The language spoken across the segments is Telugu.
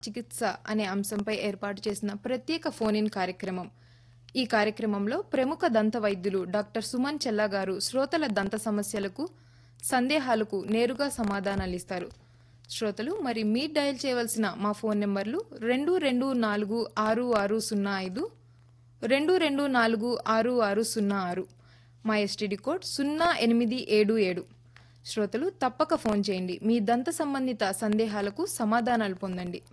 చికిత్స అనే అంశంపై ఏర్పాటు చేసిన ప్రత్యేక ఫోన్ ఇన్ కార్యక్రమం ఈ కార్యక్రమంలో ప్రముఖ దంత వైద్యులు డాక్టర్ సుమన్ చెల్లా గారు శ్రోతల దంత సమస్యలకు సందేహాలకు నేరుగా సమాధానాలిస్తారు శ్రోతలు మరి మీరు డయల్ చేయవలసిన మా ఫోన్ నెంబర్లు రెండు రెండు నాలుగు ఆరు ఆరు సున్నా ఐదు రెండు రెండు నాలుగు ఆరు ఆరు సున్నా ఆరు మా ఎస్టీడీ కోడ్ సున్నా ఎనిమిది ఏడు ఏడు శ్రోతలు తప్పక ఫోన్ చేయండి మీ దంత సంబంధిత సందేహాలకు సమాధానాలు పొందండి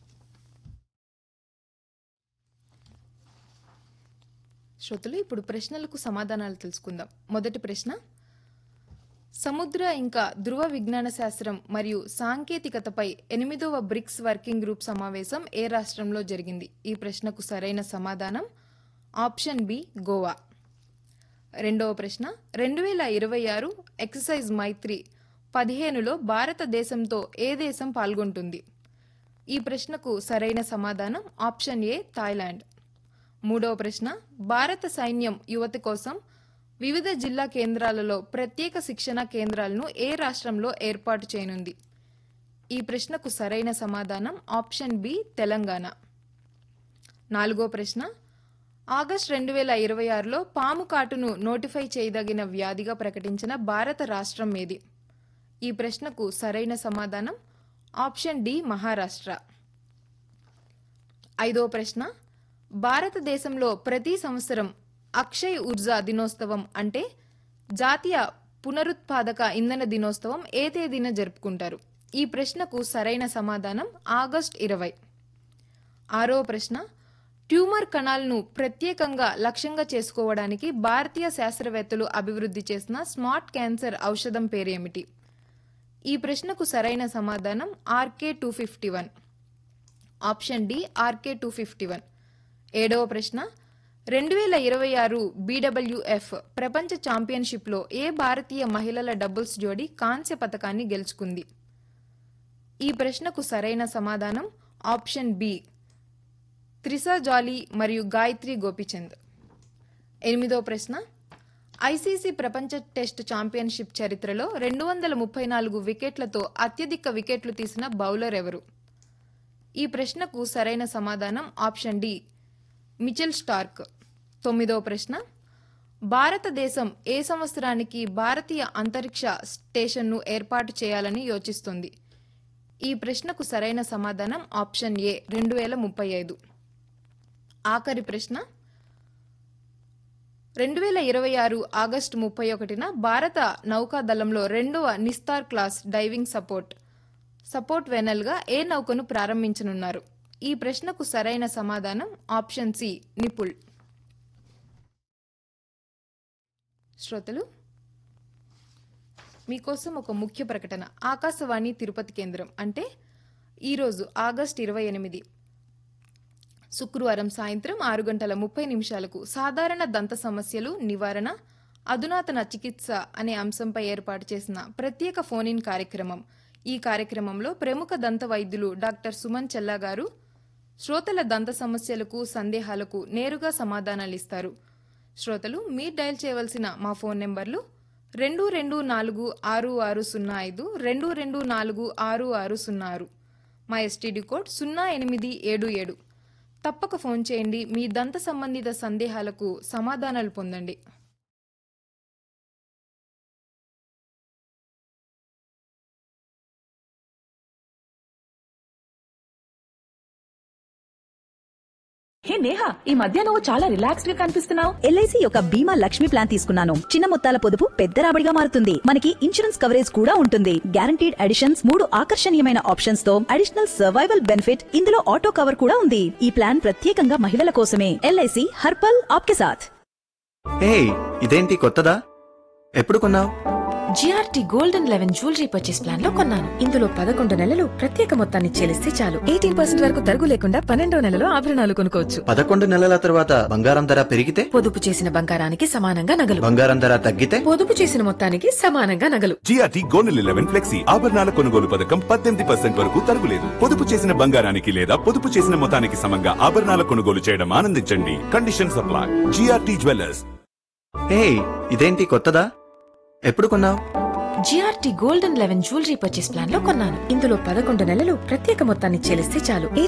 శ్రోతలు ఇప్పుడు ప్రశ్నలకు సమాధానాలు తెలుసుకుందాం మొదటి ప్రశ్న సముద్ర ఇంకా ధృవ విజ్ఞాన శాస్త్రం మరియు సాంకేతికతపై ఎనిమిదవ బ్రిక్స్ వర్కింగ్ గ్రూప్ సమావేశం ఏ రాష్ట్రంలో జరిగింది ఈ ప్రశ్నకు సరైన సమాధానం ఆప్షన్ బి గోవా రెండవ ప్రశ్న రెండు వేల ఇరవై ఆరు ఎక్సర్సైజ్ మైత్రి పదిహేనులో భారతదేశంతో ఏ దేశం పాల్గొంటుంది ఈ ప్రశ్నకు సరైన సమాధానం ఆప్షన్ ఏ థాయిలాండ్ మూడవ ప్రశ్న భారత సైన్యం యువత కోసం వివిధ జిల్లా కేంద్రాలలో ప్రత్యేక శిక్షణ కేంద్రాలను ఏ రాష్ట్రంలో ఏర్పాటు చేయనుంది ఈ ప్రశ్నకు సరైన సమాధానం ఆప్షన్ బి తెలంగాణ నాలుగో ప్రశ్న ఆగస్ట్ రెండు వేల ఇరవై ఆరులో పాము కాటును నోటిఫై చేయదగిన వ్యాధిగా ప్రకటించిన భారత రాష్ట్రం ఏది ఈ ప్రశ్నకు సరైన సమాధానం ఆప్షన్ డి మహారాష్ట్ర ఐదో ప్రశ్న భారతదేశంలో ప్రతి సంవత్సరం అక్షయ్ ఊర్జా దినోత్సవం అంటే జాతీయ పునరుత్పాదక ఇంధన దినోత్సవం ఏ తేదీన జరుపుకుంటారు ఈ ప్రశ్నకు సరైన సమాధానం ఆగస్ట్ ఇరవై ఆరో ప్రశ్న ట్యూమర్ కణాలను ప్రత్యేకంగా లక్ష్యంగా చేసుకోవడానికి భారతీయ శాస్త్రవేత్తలు అభివృద్ధి చేసిన స్మార్ట్ క్యాన్సర్ ఔషధం పేరేమిటి ఈ ప్రశ్నకు సరైన సమాధానం RK two fifty one option D RK two fifty one ఏడవ ప్రశ్న రెండు వేల ఇరవై ఆరు బీడబ్ల్యూఎఫ్ ప్రపంచ ఛాంపియన్షిప్లో ఏ భారతీయ మహిళల డబుల్స్ జోడీ కాంస్య పథకాన్ని గెలుచుకుంది ఈ ప్రశ్నకు సరైన సమాధానం ఆప్షన్ బి త్రిసా జాలీ మరియు గాయత్రి గోపిచంద్ ఎనిమిదో ప్రశ్న ఐసీసీ ప్రపంచ టెస్ట్ ఛాంపియన్షిప్ చరిత్రలో రెండు వందల ముప్పై నాలుగు వికెట్లతో అత్యధిక వికెట్లు తీసిన బౌలర్ ఎవరు ఈ ప్రశ్నకు సరైన సమాధానం ఆప్షన్ డి మిచెల్ స్టార్క్ తొమ్మిదో ప్రశ్న భారతదేశం ఏ సంవత్సరానికి భారతీయ అంతరిక్ష స్టేషన్ను ఏర్పాటు చేయాలని యోచిస్తుంది ఈ ప్రశ్నకు సరైన సమాధానం ఆప్షన్ ఏ రెండు వేల ముప్పై ఐదు ఆఖరి ప్రశ్న రెండు వేల ఇరవై ఆరు ఆగస్టు ముప్పై ఒకటిన భారత నౌకాదళంలో రెండవ Nistar class diving support support వెనల్గా ఏ నౌకను ప్రారంభించనున్నారు ఈ ప్రశ్నకు సరైన సమాధానం ఆప్షన్ సి నిపుల్ శ్రోతలు మీకోసం ఒక ముఖ్య ప్రకటన ఆకాశవాణి తిరుపతి కేంద్రం అంటే ఈరోజు ఆగస్ట్ ఇరవై ఎనిమిది శుక్రవారం సాయంత్రం ఆరు గంటల ముప్పై నిమిషాలకు సాధారణ దంత సమస్యలు నివారణ అధునాతన చికిత్స అనే అంశంపై ఏర్పాటు చేసిన ప్రత్యేక ఫోన్ ఇన్ కార్యక్రమం ఈ కార్యక్రమంలో ప్రముఖ దంత వైద్యులు డాక్టర్ సుమన్ చెల్లా గారు శ్రోతల దంత సమస్యలకు సందేహాలకు నేరుగా సమాధానాలిస్తారు శ్రోతలు మీరు డయల్ చేయవలసిన మా ఫోన్ నెంబర్లు రెండు రెండు నాలుగు ఆరు ఆరు సున్నా ఐదు రెండు రెండు నాలుగు ఆరు ఆరు సున్నా ఆరు మా ఎస్టీడీ కోడ్ సున్నా ఎనిమిది ఏడు ఏడు తప్పక ఫోన్ చేయండి మీ దంత సంబంధిత సందేహాలకు సమాధానాలు పొందండి హే నేహా ఈ మధ్య నువ్వు చాలా రిలాక్స్డ్ గా కనిపిస్తున్నావు ఎల్ఐసి యొక్క బీమా లక్ష్మి ప్లాన్ తీసుకున్నాను చిన్న మొత్తాల పొదుపు పెద్ద రాబడిగా మారుతుంది మనకి ఇన్సూరెన్స్ కవరేజ్ కూడా ఉంటుంది గ్యారంటీడ్ అడిషన్స్ మూడు ఆకర్షణీయమైన ఆప్షన్స్ తో అడిషనల్ సర్వైవల్ బెనిఫిట్ ఇందులో ఆటో కవర్ కూడా ఉంది ఈ ప్లాన్ ప్రత్యేకంగా మహిళల కోసమే ఎల్ఐసి హర్పల్ ఆప్కే సాథ్ హే ఇదేంటి కొత్తదా ఎప్పుడు కొన్నావు GRT golden eleven jewellery purchase plan లో కొన్నాను ఇందులో పదకొండు నెలలు ప్రత్యేక మొత్తాన్ని చెల్లిస్తే చాలు ఎయిటీన్ పర్సెంట్ వరకు తరుగు లేకుండా పన్నెండో నెలలో ఆభరణాలు కొనుక్కోవచ్చు పదకొండు నెలల తర్వాత బంగారం ధర పెరిగితే పొదుపు చేసిన బంగారానికి సమానంగా నగలు బంగారం ధర తగ్గితే పొదుపు చేసిన మొత్తానికి సమానంగా నగలు జిఆర్టీ గోల్డెన్ లెవెన్ ఫ్లెక్సీ ఆభరణాల కొనుగోలు పథకం పద్దెనిమిది పర్సెంట్ వరకు తరుగులేదు పొదుపు చేసిన బంగారానికి లేదా పొదుపు చేసిన మొత్తానికి సమంగా ఆభరణాల కొనుగోలు చేయడం ఆనందించండి condition supply GRT jewellers hey ఇదేంటి కొత్తదా ఎప్పుడు కొన్నావు GRT golden eleven jewellery purchase plan లో కొన్నాను ఇందులో పదకొండు నెలలు ప్రత్యేక మొత్తాన్ని చెల్లిస్తే చాలు